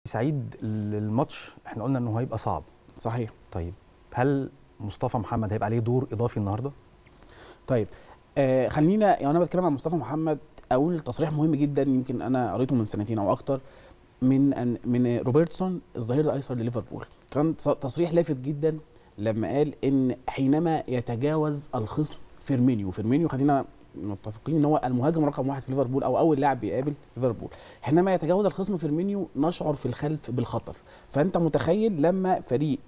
سعيد الماتش احنا قلنا انه هيبقى صعب صحيح طيب هل مصطفى محمد هيبقى عليه دور اضافي النهارده طيب آه خلينا يعني انا بتكلم عن مصطفى محمد اقول تصريح مهم جدا يمكن انا قريته من سنتين او اكتر من أن من روبرتسون الظهير الايسر لليفربول كان تصريح لافت جدا لما قال ان حينما يتجاوز الخصم فيرمينيو فيرمينيو خلينا متفقين ان هو المهاجم رقم واحد في ليفربول او اول لاعب بيقابل ليفربول حينما يتجاوز الخصم فيرمينيو نشعر في الخلف بالخطر فانت متخيل لما فريق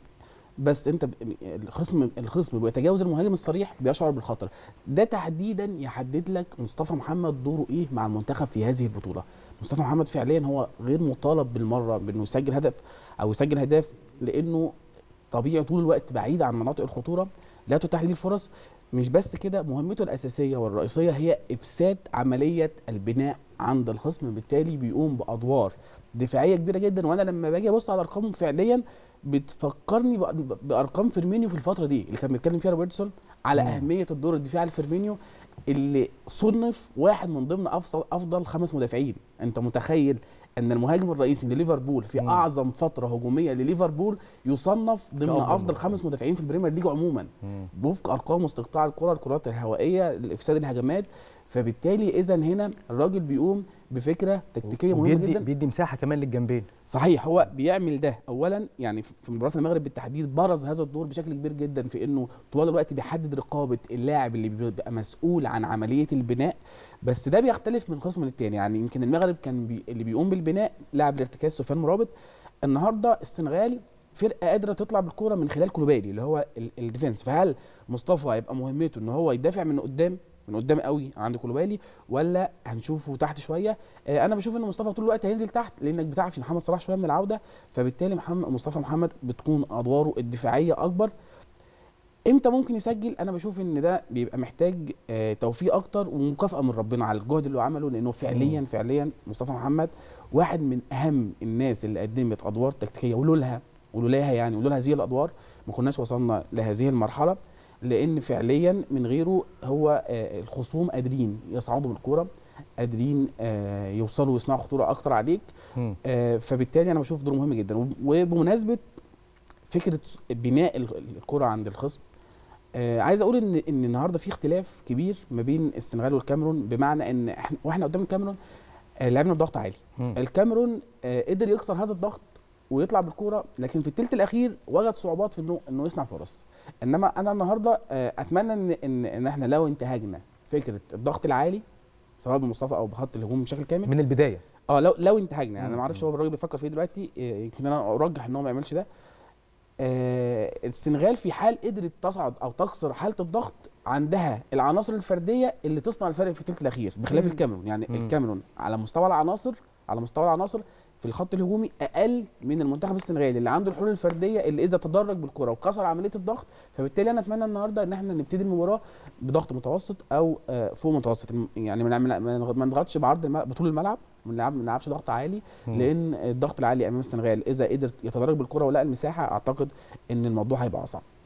بس انت الخصم الخصم بيتجاوز المهاجم الصريح بيشعر بالخطر ده تحديدا يحدد لك مصطفى محمد دوره ايه مع المنتخب في هذه البطوله مصطفى محمد فعليا هو غير مطالب بالمره بانه يسجل هدف او يسجل هدف لانه طبيعي طول الوقت بعيد عن مناطق الخطوره لا تتاح ليه الفرص مش بس كده مهمته الاساسيه والرئيسيه هي افساد عمليه البناء عند الخصم بالتالي بيقوم بادوار دفاعيه كبيره جدا وانا لما باجي ابص على ارقامه فعليا بتفكرني بارقام فيرمينيو في الفتره دي اللي كان بيتكلم فيها روبرتسون على مم. اهميه الدور الدفاعي لفيرمينيو اللي صنف واحد من ضمن افضل افضل خمس مدافعين انت متخيل ان المهاجم الرئيسي لليفربول في مم. اعظم فتره هجوميه لليفربول يصنف ضمن افضل خمس مدافعين في البريمير ليج عموما وفق ارقام استقطاع الكره الكرات الهوائيه لافساد الهجمات فبالتالي اذا هنا الراجل بيقوم بفكره تكتيكيه مهمه بيدي جدا بيدي مساحه كمان للجنبين صحيح هو بيعمل ده اولا يعني في مباراه المغرب بالتحديد برز هذا الدور بشكل كبير جدا في انه طوال الوقت بيحدد رقابه اللاعب اللي بيبقى مسؤول عن عمليه البناء بس ده بيختلف من خصم للتاني يعني يمكن المغرب كان بي اللي بيقوم بالبناء لاعب الارتكاز سفيان مرابط النهارده السنغال فرقه قادره تطلع بالكوره من خلال كولوبالي اللي هو الديفنس فهل مصطفى هيبقى مهمته ان هو يدافع من قدام من قدام قوي عند كولوبالي ولا هنشوفه تحت شويه آه انا بشوف ان مصطفى طول الوقت هينزل تحت لانك بتعرف محمد صلاح شويه من العوده فبالتالي محمد مصطفى محمد بتكون ادواره الدفاعيه اكبر امتى ممكن يسجل انا بشوف ان ده بيبقى محتاج آه توفيق اكتر ومكافاه من ربنا على الجهد اللي هو عمله لانه فعليا فعليا مصطفى محمد واحد من اهم الناس اللي قدمت ادوار تكتيكيه ولولاها ولولاها يعني ولولا هذه الادوار ما كناش وصلنا لهذه المرحله لان فعليا من غيره هو آه الخصوم قادرين يصعدوا بالكوره قادرين آه يوصلوا ويصنعوا خطوره اكتر عليك آه فبالتالي انا بشوف دوره مهم جدا وبمناسبه فكره بناء الكره عند الخصم آه عايز اقول ان ان النهارده في اختلاف كبير ما بين السنغال والكاميرون بمعنى ان احنا واحنا قدام الكاميرون آه لعبنا بضغط عالي مم. الكاميرون آه قدر يكسر هذا الضغط ويطلع بالكوره لكن في الثلث الاخير وجد صعوبات في انه انه يصنع فرص انما انا النهارده اتمنى ان ان, إن احنا لو انتهجنا فكره الضغط العالي سواء بمصطفى او بخط الهجوم بشكل كامل من البدايه اه لو لو انتهجنا يعني انا ما اعرفش هو الراجل بيفكر في ايه دلوقتي يمكن انا ارجح ان هو ما يعملش ده آه السنغال في حال قدرت تصعد او تكسر حاله الضغط عندها العناصر الفرديه اللي تصنع الفرق في الثلث الاخير بخلاف الكاميرون يعني مم. الكاميرون على مستوى العناصر على مستوى العناصر في الخط الهجومي اقل من المنتخب السنغالي اللي عنده الحلول الفرديه اللي اذا تدرج بالكره وكسر عمليه الضغط فبالتالي انا اتمنى النهارده ان احنا نبتدي المباراه بضغط متوسط او فوق متوسط يعني ما نضغطش بعرض بطول الملعب ما نلعبش ضغط عالي لان الضغط العالي امام السنغال اذا قدر يتدرج بالكره ولقى المساحه اعتقد ان الموضوع هيبقى اصعب